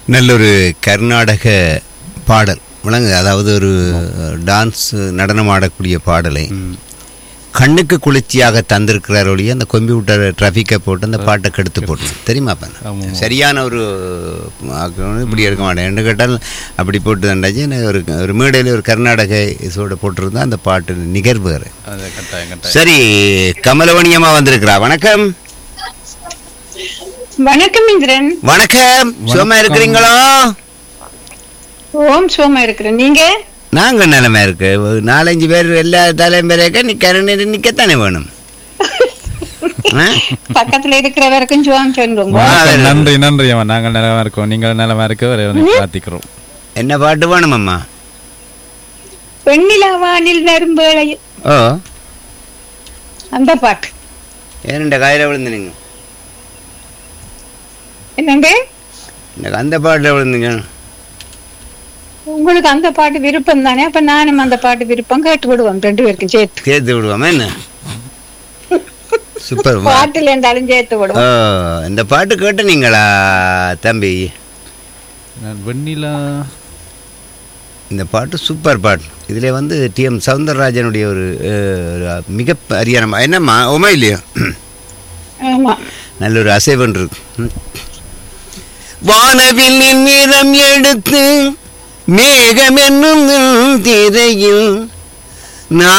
நல்ல ஒரு கர்நாடக பாடல் விளங்கு அதாவது ஒரு டான்ஸ் நடனம் ஆடக்கூடிய பாடலை கண்ணுக்கு குளிர்ச்சியாக தந்திருக்கிறார் ஒழிய அந்த கம்ப்யூட்டர் டிராஃபிக்கை போட்டு அந்த பாட்டை கெடுத்து போட்டு தெரியுமா ஆமா, பண்ண ஆமா. சரியான ஒரு ஆக்கணும் இப்படி எடுக்க மாட்டேன் என்ன கேட்டால் அப்படி போட்டு தண்டாச்சு எனக்கு ஒரு ஒரு மேடையில் ஒரு கர்நாடக இசோட போட்டிருந்தா அந்த பாட்டு நிகழ்வு வேறு அது கட்டாயம் கட்டாயம் சரி கமலவணியம்மா வந்திருக்கிறா வணக்கம் வணக்கம் இந்திரன் வணக்கம் சும்மா இருக்கிறீங்களோ ஓம் சோமா இருக்கிறேன் நீங்க நாங்க நிலைமை இருக்கு ஒரு நாலஞ்சு பேர் எல்லா தலைமுறைக்க நிக்க நிக்கத்தானே வேணும் ஆ? பக்கத்துல இருக்கிற வரைக்கும் சுவாங்க சொல்லுங்க வணக்கம். நன்றி நன்றி அம்மா நாங்கள் நலமா இருக்கோம் நீங்கள் நலமா இருக்க வரை வந்து பார்த்திக்கிறோம் என்ன பாட்டு வேணும் அம்மா பெண்ணிலா வானில் நரும்பேளை ஓ அந்த பாட்டு ஏன்ட காயில விழுந்துனீங்க என்னங்க எனக்கு அந்த பாட்டில் விழுந்துங்க உங்களுக்கு அந்த பாட்டு விருப்பம் தானே அப்ப நானும் அந்த பாட்டு விருப்பம் கேட்டு விடுவோம் ரெண்டு பேருக்கும் சேர்த்து சேர்த்து விடுவோமா என்ன சூப்பர் பாட்டுல இருந்தாலும் சேர்த்து ஓ விடுவோம் இந்த பாட்டு கேட்டுனீங்களா தம்பி நான் வெண்ணிலா இந்த பாட்டு சூப்பர் பாட்டு இதில் வந்து டிஎம் சவுந்தரராஜனுடைய ஒரு அஹ், ஒரு மிக அரியான என்னம்மா உமா இல்லையா ஆமா நல்ல ஒரு அசைவன் இருக்கு ம். வானவில்லின் நிறம் எடுத்து மேகம் என்னும் திரையில் நான்